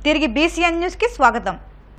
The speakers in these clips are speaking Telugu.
తిరిగి బీసీఎన్ న్యూస్కి స్వాగతం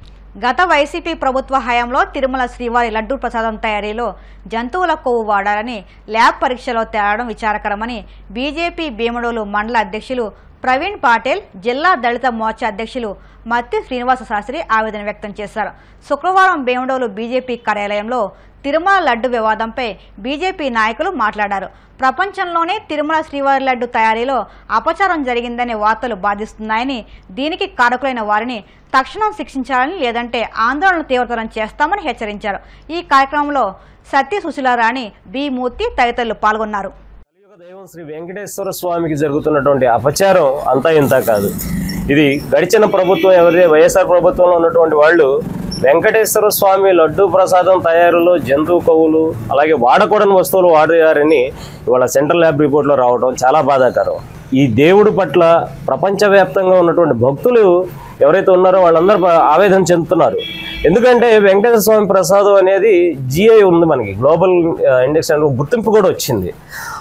గత వైసీపీ ప్రభుత్వ హయాంలో తిరుమల శ్రీవారి లడ్డూ ప్రసాదం తయారీలో జంతువుల కొవ్వు వాడాలని ల్యాబ్ పరీక్షలో తేలడం విచారకరమని బీజేపీ భీమడోలు మండల అధ్యక్షులు ప్రవీణ్ పాటిల్ జిల్లా దళిత మోర్చా అధ్యక్షులు మత్తి శ్రీనివాస శాస్త్రి ఆవేదన వ్యక్తం చేశారు శుక్రవారం భీమడోలు బీజేపీ కార్యాలయంలో తిరుమల లడ్డు వివాదంపై బీజేపీ నాయకులు మాట్లాడారు ప్రపంచంలోనే తిరుమల శ్రీవారి లడ్డు తయారీలో అపచారం జరిగిందనే వార్తలు బాధిస్తున్నాయని దీనికి కారకులైన వారిని తక్షణం శిక్షించాలని లేదంటే ఆందోళన తీవ్రతరం చేస్తామని హెచ్చరించారు ఈ కార్యక్రమంలో సత్య సుశీలారాణి బి మూర్తి తదితరులు పాల్గొన్నారు కలియుగ దైవం శ్రీ వెంకటేశ్వర స్వామికి జరుగుతున్నటువంటి అపచారం అంతా ఇంత కాదు ఇది గడిచిన ప్రభుత్వం ఎవరిదే వైఎస్ఆర్ ప్రభుత్వంలో ఉన్నటువంటి వాళ్ళు వెంకటేశ్వర స్వామి లడ్డు ప్రసాదం తయారులో జంతువు కొవ్వులు అలాగే వాడకూడని వస్తువులు వాడారని ఇవాళ సెంట్రల్ ల్యాబ్ రిపోర్ట్లో రావడం చాలా బాధాకరం ఈ దేవుడి పట్ల ప్రపంచవ్యాప్తంగా ఉన్నటువంటి భక్తులు ఎవరైతే ఉన్నారో వాళ్ళందరూ బా- ఆవేదన చెందుతున్నారు ఎందుకంటే వెంకటేశ్వర స్వామి ప్రసాదం అనేది జిఐ ఉంది మనకి గ్లోబల్ ఆ, ఇండెక్స్ అని ఒక గుర్తింపు కూడా వచ్చింది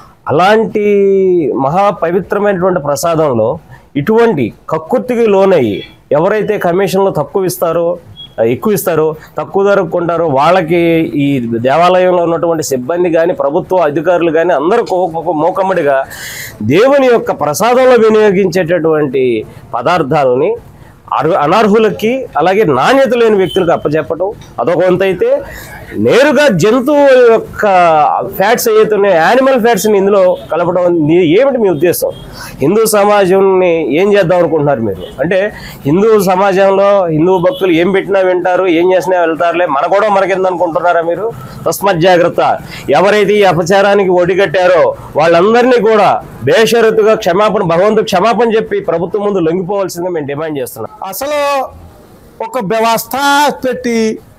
అలాంటి మహా పవిత్రమైనటువంటి ప్రసాదంలో ఇటువంటి కక్కుర్తికి లోనయ్యి ఎవరైతే కమిషన్లు తక్కువ ఇస్తారో ఆ, ఎక్కువ ఇస్తారో తక్కువ ధరకు కొంటారో వాళ్ళకి ఈ దేవాలయంలో ఉన్నటువంటి సిబ్బంది కానీ ప్రభుత్వ అధికారులు కానీ అందరూ కో- మూకమ్మడిగా దేవుని యొక్క ప్రసాదంలో వినియోగించేటటువంటి పదార్థాలని అర్హ అనర్హులకి అలాగే నాణ్యత లేని వ్యక్తులకు అప్పచెప్పటం అదొక వంతు అయితే నేరుగా జంతువు యొక్క ఫ్యాట్స్ ఏవైతే ఉన్నాయో యానిమల్ ఫ్యాట్స్ని ఇందులో కలపడం నీ- ఏమిటి మీ ఉద్దేశం హిందూ సమాజంని ఏం చేద్దాం అనుకుంటున్నారు మీరు అంటే హిందూ సమాజంలో హిందూ భక్తులు ఏం పెట్టినా వింటారు ఏం చేసినా వెళ్తారులే మన కూడా మనకింద అనుకుంటున్నారా మీరు తస్మత్ జాగ్రత్త ఎవరైతే ఈ అపచారానికి ఒడిగట్టారో వాళ్ళందరినీ కూడా బేషరతుగా క్షమాపణ భగవంతుడు క్షమాపణ చెప్పి ప్రభుత్వం ముందు లొంగిపోవాల్సిందిగా మేము డిమాండ్ చేస్తున్నాం అసలు ఒక వ్యవస్థ పెట్టి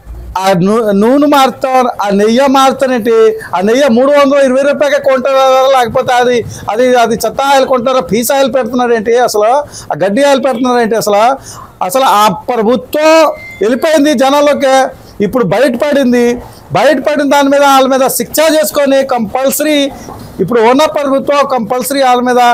ఆ నూ- నూనె మారుతాం ఆ నెయ్యి మారుతానేంటి ఆ నెయ్యి మూడు వందల ఇరవై రూపాయలకే కొంటారా లేకపోతే అది అది అది చెత్త ఆయిల్ కొంటారా పీస్ ఆయిల్ పెడుతున్నారేంటి అసలు ఆ గడ్డి ఆయిల్ పెడుతున్నారేంటి అసలు అసలు ఆ ప్రభుత్వం వెళ్ళిపోయింది జనాల్లోకి ఇప్పుడు బయటపడింది బయటపడిన దాని మీద వాళ్ళ మీద శిక్ష చేసుకొని కంపల్సరీ ఇప్పుడు ఉన్న ప్రభుత్వం కంపల్సరీ వాళ్ళ మీద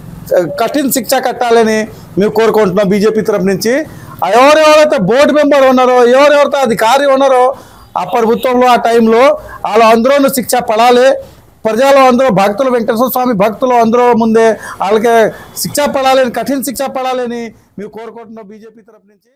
కఠిన శిక్ష కట్టాలని మేము కోరుకుంటున్నాం బీజేపీ తరపు నుంచి ఆ ఎవరెవరైతే బోర్డు మెంబర్ ఉన్నారో ఎవరెవరైతే అధికారి ఉన్నారో ఆ ప్రభుత్వంలో ఆ టైంలో వాళ్ళు అందరూ శిక్ష పడాలి ప్రజలు అందరూ భక్తులు వెంకటేశ్వర స్వామి భక్తులు అందరూ ముందే వాళ్ళకి శిక్ష పడాలని కఠిన శిక్ష పడాలని మేము కోరుకుంటున్నాం బీజేపీ తరపు నుంచి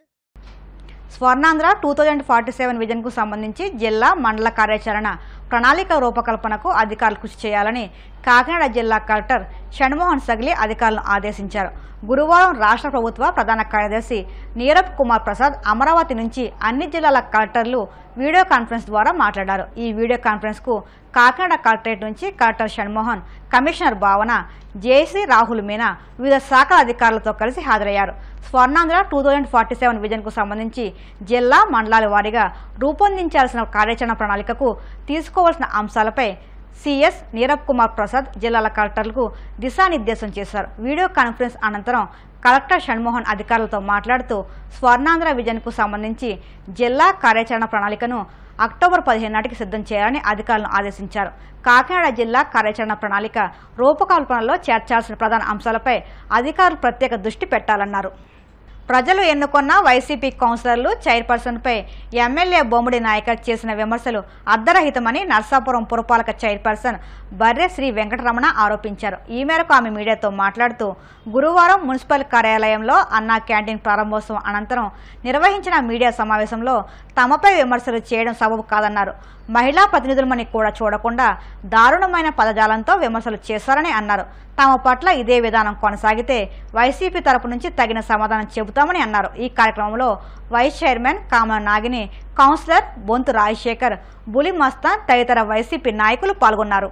Swarnandhra two thousand forty seven విజన్కు సంబంధించి జిల్లా మండల కార్యాచరణ ప్రణాళిక రూపకల్పనకు అధికారులు కృషి చేయాలని కాకినాడ జిల్లా కలెక్టర్ షణ్మోహన్ సగిలి అధికారులను ఆదేశించారు గురువారం రాష్ట్ర ప్రభుత్వ ప్రధాన కార్యదర్శి నీరబ్ కుమార్ ప్రసాద్ అమరావతి నుంచి అన్ని జిల్లాల కలెక్టర్లు వీడియో కాన్ఫరెన్స్ ద్వారా మాట్లాడారు ఈ వీడియో కాన్ఫరెన్స్కు కాకినాడ కలెక్టరేట్ నుంచి collector Shanmohan commissioner Bhavana JC Rahul Meena వివిధ శాఖల అధికారులతో కలిసి హాజరయ్యారు Swarnandhra two thousand forty seven విజన్కు సంబంధించి జిల్లా మండలాల వారీగా రూపొందించాల్సిన కార్యాచరణ ప్రణాళికకు తీసుకోవాల్సిన అంశాలపై సిఎస్ నీరబ్ కుమార్ ప్రసాద్ జిల్లాల కలెక్టర్లకు దిశానిర్దేశం చేశారు వీడియో కాన్ఫరెన్స్ అనంతరం కలెక్టర్ షణ్మోహన్ అధికారులతో మాట్లాడుతూ స్వర్ణాంధ్ర విజన్కు సంబంధించి జిల్లా కార్యాచరణ ప్రణాళికను అక్టోబర్ పదిహేను నాటికి సిద్ధం చేయాలని అధికారులను ఆదేశించారు కాకినాడ జిల్లా కార్యాచరణ ప్రణాళిక రూపకల్పనలో చేర్చాల్సిన ప్రధాన అంశాలపై అధికారులు ప్రత్యేక దృష్టి పెట్టాలన్నారు ప్రజలు ఎన్నుకున్న వైసీపీ కౌన్సిలర్లు చైర్పర్సన్పై ఎమ్మెల్యే బొమ్మిడి నాయకర్ చేసిన విమర్శలు అర్ధరహితమని నర్సాపురం పురపాలక చైర్పర్సన్ బర్రె శ్రీ వెంకటరమణ ఆరోపించారు ఈ మేరకు ఆమె మీడియాతో మాట్లాడుతూ గురువారం మున్సిపల్ కార్యాలయంలో అన్నా క్యాంటీన్ ప్రారంభోత్సవం అనంతరం నిర్వహించిన మీడియా సమావేశంలో తమపై విమర్శలు చేయడం సబబు కాదన్నారు మహిళా ప్రతినిధులమని కూడా చూడకుండా దారుణమైన పదజాలంతో విమర్శలు చేశారని అన్నారు తమ పట్ల ఇదే విధానం కొనసాగితే వైసీపీ తరపు నుంచి తగిన సమాధానం చెబుతామని అన్నారు ఈ కార్యక్రమంలో vice chairman Kamala Nagini councillor Bonthu Rajasekhar Buli Mastan తదితర వైసీపీ నాయకులు పాల్గొన్నారు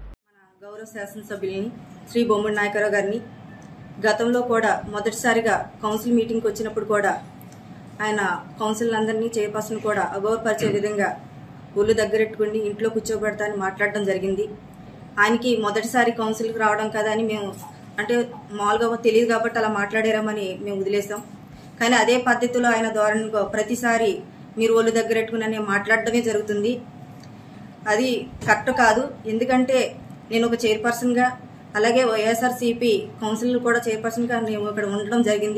గౌరవ శాసనసభ్యుల్ని శ్రీ బొమ్మడి నాయకరావు గారిని గతంలో కూడా మొదటిసారిగా కౌన్సిల్ మీటింగ్కి వచ్చినప్పుడు కూడా ఆయన కౌన్సిల్ అందరినీ చైర్పర్సన్ కూడా అగౌరపరిచే విధంగా ఒళ్ళు దగ్గరెట్టుకుని ఇంట్లో కూర్చోబెడతా అని మాట్లాడడం జరిగింది ఆయనకి మొదటిసారి కౌన్సిల్కి రావడం కదా అని మేము అంటే మామూలుగా తెలియదు కాబట్టి అలా మాట్లాడారమని మేము వదిలేసాం కానీ అదే పద్ధతిలో ఆయన ధోరణిలో ప్రతిసారి మీరు ఒళ్ళు దగ్గరెట్టుకుని అని మాట్లాడడమే జరుగుతుంది అది కరెక్ట్ కాదు ఎందుకంటే నేను ఒక చైర్పర్సన్గా అలాగే వైఎస్ఆర్సీపీ కౌన్సిల్ కూడా చైర్పర్సన్గా నేను ఇక్కడ ఉండడం జరిగింది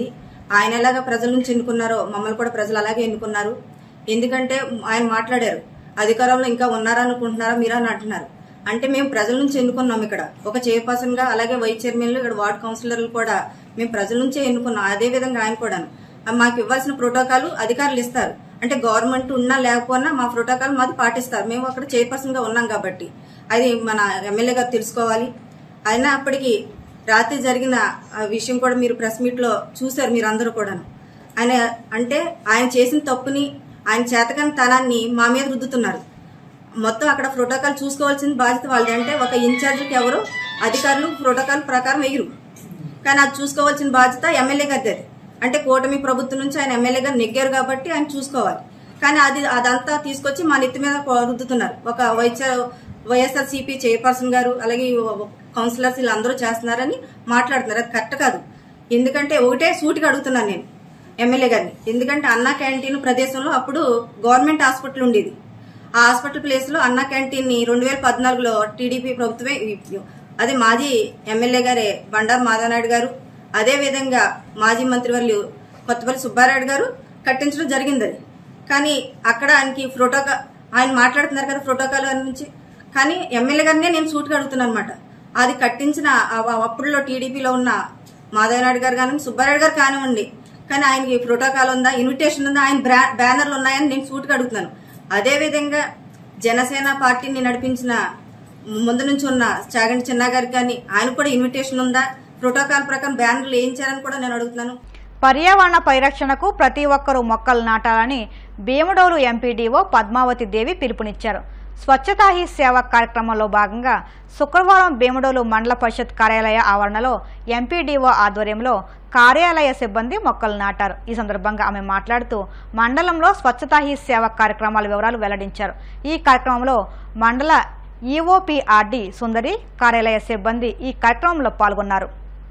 ఆయన ఎలాగా ప్రజల నుంచి ఎన్నుకున్నారో మమ్మల్ని కూడా ప్రజలు అలాగే ఎన్నుకున్నారు ఎందుకంటే ఆయన మాట్లాడారు అధికారంలో ఇంకా ఉన్నారా అనుకుంటున్నారా మీరా అని అంటున్నారు అంటే మేము ప్రజల నుంచి ఎన్నుకున్నాం ఇక్కడ ఒక చైర్పర్సన్ గా అలాగే వైస్ చైర్మన్లు ఇక్కడ వార్డు కౌన్సిలర్లు కూడా మేము ప్రజల నుంచే ఎన్నుకున్నాం అదే విధంగా ఆయన కూడాను ఆ మాకు ఇవ్వాల్సిన ప్రోటోకాల్ అధికారులు ఇస్తారు అంటే గవర్నమెంట్ ఉన్నా లేకపోయినా మా ప్రోటోకాల్ మాది పాటిస్తారు మేము అక్కడ చైర్పర్సన్ గా ఉన్నాం కాబట్టి అది మన ఎమ్మెల్యే గారు తెలుసుకోవాలి అయినా అప్పటికి రాత్రి జరిగిన ఆ విషయం కూడా మీరు ప్రెస్ మీట్ లో చూశారు మీరు అందరూ కూడాను ఆయన అంటే ఆయన చేసిన తప్పుని ఆయన చేతకాని తనాన్ని మా మీద రుద్దుతున్నారు మొత్తం అక్కడ ప్రోటోకాల్ చూసుకోవాల్సిన బాధ్యత వాళ్ళది అంటే ఒక ఇన్ఛార్జ్కి ఎవరు అధికారులు ప్రోటోకాల్ ప్రకారం వేయరు కానీ అది చూసుకోవాల్సిన బాధ్యత ఎమ్మెల్యే గారిది అది. అంటే కూటమి ప్రభుత్వం నుంచి ఆయన ఎమ్మెల్యే గారు నెగ్గారు కాబట్టి ఆయన చూసుకోవాలి కానీ అది అదంతా తీసుకొచ్చి మా నెత్తి మీద కొ- రుద్దుతున్నారు ఒక వైఎస్ఆర్ వైఎస్ఆర్ సిపి చైర్పర్సన్ గారు అలాగే ఈ కౌన్సిలర్స్ వీళ్ళందరూ చేస్తున్నారని మాట్లాడుతున్నారు అది కరెక్ట్ కాదు ఎందుకంటే ఒకటే సూటిగా అడుగుతున్నాను నేను ఎమ్మెల్యే గారిని ఎందుకంటే అన్నా క్యాంటీన్ ప్రదేశంలో అప్పుడు గవర్నమెంట్ హాస్పిటల్ ఉండేది ఆ హాస్పిటల్ ప్లేస్ లో అన్నా క్యాంటీన్ ని రెండు వేల పద్నాలుగులో టీడీపీ ప్రభుత్వమే అదే మాజీ ఎమ్మెల్యే గారే బండారు మాధవనాయుడు గారు అదే విధంగా మాజీ మంత్రివర్యులు కొత్తపల్లి సుబ్బారాయుడు గారు కట్టించడం జరిగింది అది కానీ అక్కడ ఆయనకి ప్రోటోకాల్ ఆయన మాట్లాడుతున్నారు కదా ప్రోటోకాల్ నుంచి కానీ ఎమ్మెల్యే గారినే నేను సూట్గా అడుగుతున్నాను అనమాట అది కట్టించిన ఆ- అప్పుడులో టీడీపీలో ఉన్న మాధవనాయుడు గారు కానివ్వండి సుబ్బారాయుడు గారు కానివ్వండి కానీ ఆయనకి ప్రోటోకాల్ ఉందా ఇన్విటేషన్ ఉందా ఆయన బ్రా- బ్యానర్లు ఉన్నాయని నేను సూట్గా అడుగుతున్నాను అదే విధంగా జనసేన పార్టీని నడిపించిన ముందు నుంచి ఉన్న చాగంటి చిన్న గారికి కానీ ఆయన కూడా ఇన్విటేషన్ ఉందా ప్రోటోకాల్ ప్రకారం బ్యానర్లు వేయించారని కూడా నేను అడుగుతున్నాను పర్యావరణ పరిరక్షణకు ప్రతి ఒక్కరూ మొక్కలు నాటాలని భీమడోలు ఎంపీడీఓ పద్మావతి దేవి పిలుపునిచ్చారు స్వచ్ఛతా హీ సేవ కార్యక్రమంలో భాగంగా శుక్రవారం భీమడోలు మండల పరిషత్ కార్యాలయ ఆవరణలో ఎంపీడీఓ ఆధ్వర్యంలో కార్యాలయ సిబ్బంది మొక్కలు నాటారు ఈ సందర్భంగా ఆమె మాట్లాడుతూ మండలంలో స్వచ్ఛతా హీ సేవ కార్యక్రమాల వివరాలు వెల్లడించారు ఈ కార్యక్రమంలో మండల ఈఓపీఆర్డి సుందరి కార్యాలయ సిబ్బంది ఈ కార్యక్రమంలో పాల్గొన్నారు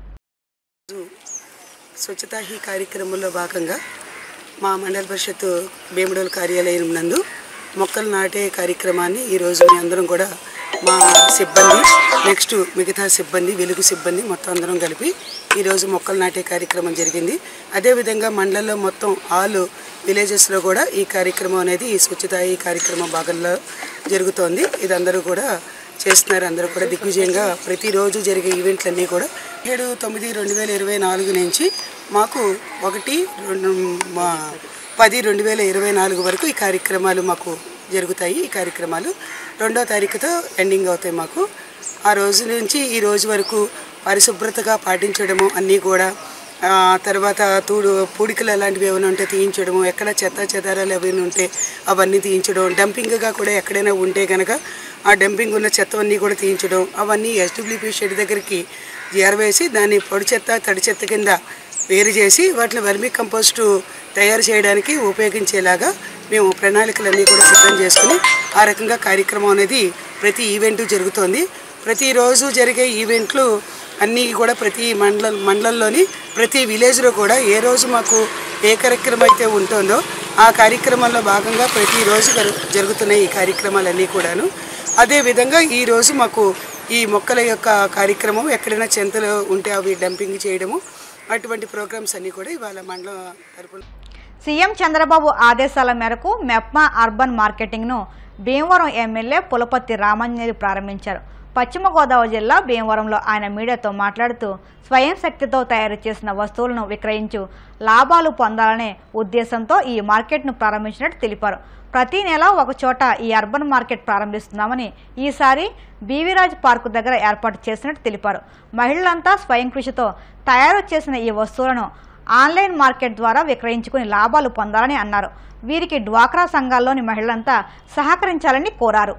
స్వచ్ఛతా హీ కార్యక్రమంలో భాగంగా మా మండల పరిషత్ భీమడోలు కార్యాలయం నందు మొక్కలు నాటే కార్యక్రమాన్ని ఈరోజు మీ అందరం కూడా మా సిబ్బంది నెక్స్ట్ మిగతా సిబ్బంది వెలుగు సిబ్బంది మొత్తం అందరం కలిపి ఈరోజు మొక్కలు నాటే కార్యక్రమం జరిగింది అదేవిధంగా మండలంలో మొత్తం ఆల్ విలేజెస్లో కూడా ఈ కార్యక్రమం అనేది ఈ స్వచ్ఛతా హీ కార్యక్రమం భాగంలో జరుగుతోంది ఇది అందరూ కూడా చేస్తున్నారు అందరూ కూడా దిగ్విజయంగా ప్రతిరోజు జరిగే ఈవెంట్లన్నీ కూడా ఏడు తొమ్మిది రెండు వేల ఇరవై నాలుగు నుంచి మాకు ఒకటి రెండు మా పది రెండు వేల ఇరవై నాలుగు వరకు ఈ కార్యక్రమాలు మాకు జరుగుతాయి ఈ కార్యక్రమాలు రెండో తారీఖుతో ఎండింగ్ అవుతాయి మాకు ఆ రోజు నుంచి ఈ రోజు వరకు పరిశుభ్రతగా పాటించడము అన్నీ కూడా ఆ, తర్వాత తూడు పూడికలు అలాంటివి ఏమైనా ఉంటే తీయించడము ఎక్కడ చెత్త చెదారాలు ఏమైనా ఉంటే అవన్నీ తీయించడం డంపింగ్గా కూడా ఎక్కడైనా ఉంటే కనుక ఆ డంపింగ్ ఉన్న చెత్త అన్నీ కూడా తీయించడం అవన్నీ ఎస్డబ్ల్యూపీ షెడ్ దగ్గరికి చేరవేసి దాన్ని పొడి చెత్త తడి చెత్త కింద వేరు చేసి వాటిని వర్మీ కంపోస్టు తయారు చేయడానికి ఉపయోగించేలాగా మేము ప్రణాళికలన్నీ కూడా సిద్ధం చేసుకుని ఆ రకంగా కార్యక్రమం అనేది ప్రతి ఈవెంట్ జరుగుతోంది ప్రతిరోజు జరిగే ఈవెంట్లు అన్నీ కూడా ప్రతి మండల మండలంలోని ప్రతి విలేజ్లో కూడా ఏ రోజు మాకు ఏ కార్యక్రమం అయితే ఉంటుందో ఆ కార్యక్రమంలో భాగంగా ప్రతిరోజు జరు- జరుగుతున్నాయి ఈ కార్యక్రమాలన్నీ కూడాను అదేవిధంగా ఈరోజు మాకు ఈ మొక్కల యొక్క కార్యక్రమం ఎక్కడైనా చెంతలు ఉంటే అవి డంపింగ్ చేయడము అటువంటి ప్రోగ్రామ్స్ అన్నీ కూడా ఇవాళ మండలం తరపున సీఎం చంద్రబాబు ఆదేశాల మేరకు మెప్మా అర్బన్ మార్కెటింగ్ను భీమవరం ఎమ్మెల్యే పులపర్తి రామాంజనేయులు ప్రారంభించారు పశ్చిమ గోదావరి జిల్లా భీమవరంలో ఆయన మీడియాతో మాట్లాడుతూ స్వయం శక్తితో తయారు చేసిన వస్తువులను విక్రయించు లాభాలు పొందాలనే ఉద్దేశంతో ఈ మార్కెట్ను ప్రారంభించినట్టు తెలిపారు ప్రతి నెల ఒక చోట ఈ అర్బన్ మార్కెట్ ప్రారంభిస్తున్నామని ఈసారి బీవీరాజ్ పార్కు దగ్గర ఏర్పాటు చేసినట్టు తెలిపారు మహిళలంతా స్వయం కృషితో తయారు చేసిన ఈ వస్తువులను ఆన్లైన్ మార్కెట్ ద్వారా విక్రయించుకుని లాభాలు పొందాలని అన్నారు వీరికి డ్వాక్రా సంఘాల్లోని మహిళలంతా సహకరించాలని కోరారు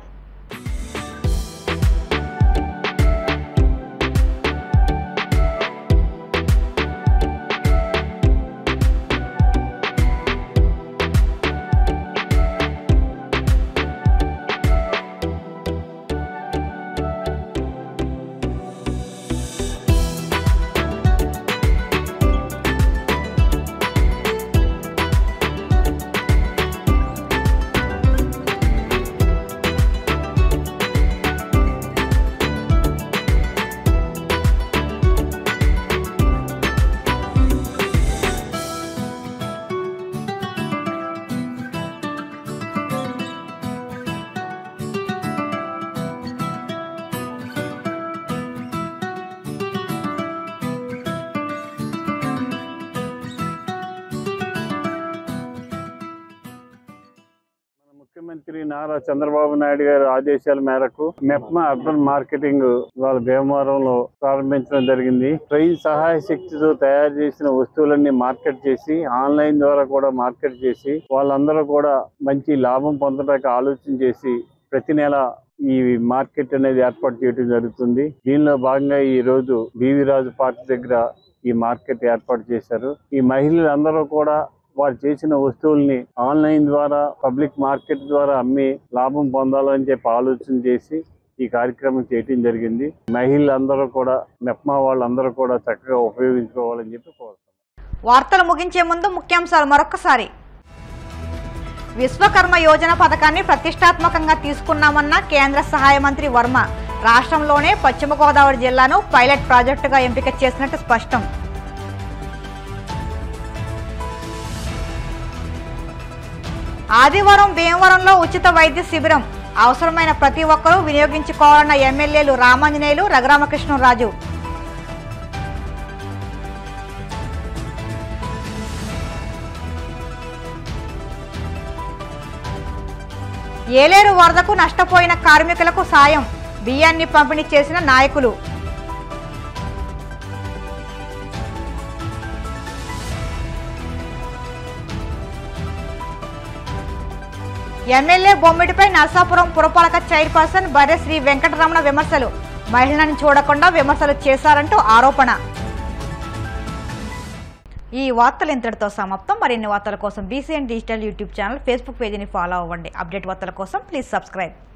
ముఖ్యమంత్రి నారా చంద్రబాబు నాయుడు గారి ఆదేశాల మేరకు మెప్మా అర్బన్ మార్కెటింగ్ వాళ్ళ భీమవరంలో ప్రారంభించడం జరిగింది ట్రైన్ సహాయ శక్తితో తయారు చేసిన వస్తువులన్నీ మార్కెట్ చేసి ఆన్లైన్ ద్వారా కూడా మార్కెట్ చేసి వాళ్ళందరూ కూడా మంచి లాభం పొందడానికి ఆలోచన చేసి ప్రతి నెల ఈ మార్కెట్ అనేది ఏర్పాటు చేయడం జరుగుతుంది దీనిలో భాగంగా ఈ రోజు బీవీ రాజు పార్క్ దగ్గర ఈ మార్కెట్ ఏర్పాటు చేశారు ఈ మహిళలందరూ కూడా వారు చేసిన వస్తువుల్ని ఆన్లైన్ ద్వారా పబ్లిక్ మార్కెట్ ద్వారా అమ్మి లాభం పొందాలని చెప్పి ఆలోచన చేసి ఈ కార్యక్రమం చేయటం జరిగింది మహిళలందరూ కూడా మెప్మా వాళ్ళందరూ కూడా చక్కగా ఉపయోగించుకోవాలని చెప్పి కోరుతున్నాం వార్తలు ముగించే ముందు ముఖ్యాంశాలు మరొకసారి విశ్వకర్మ యోజన పథకాన్ని ప్రతిష్టాత్మకంగా తీసుకున్నామన్న కేంద్ర సహాయ మంత్రి వర్మ రాష్ట్రంలోనే పశ్చిమ గోదావరి జిల్లాను పైలట్ ప్రాజెక్టుగా ఎంపిక చేసినట్టు స్పష్టం ఆదివారం భీమవరంలో ఉచిత వైద్య శిబిరం అవసరమైన ప్రతి ఒక్కరూ వినియోగించుకోవాలన్న ఎమ్మెల్యేలు రామాంజనేయులు రఘురామకృష్ణరాజు ఏలేరు వరదకు నష్టపోయిన కార్మికులకు సాయం బియ్యాన్ని పంపిణీ చేసిన నాయకులు ఎమ్మెల్యే బొమ్మిడిపై నరసాపురం పురపాలక చైర్పర్సన్ బర్రె శ్రీ వెంకటరమణ విమర్శలు మహిళలను చూడకుండా విమర్శలు చేశారంటూ ఆరోపణ ఈ వార్తలు ఇంతటితో సమాప్తం మరిన్ని వార్తల కోసం BCN digital YouTube channel Facebook పేజీని ఫాలో అవ్వండి అప్డేట్ వార్తల కోసం ప్లీజ్ సబ్స్క్రైబ్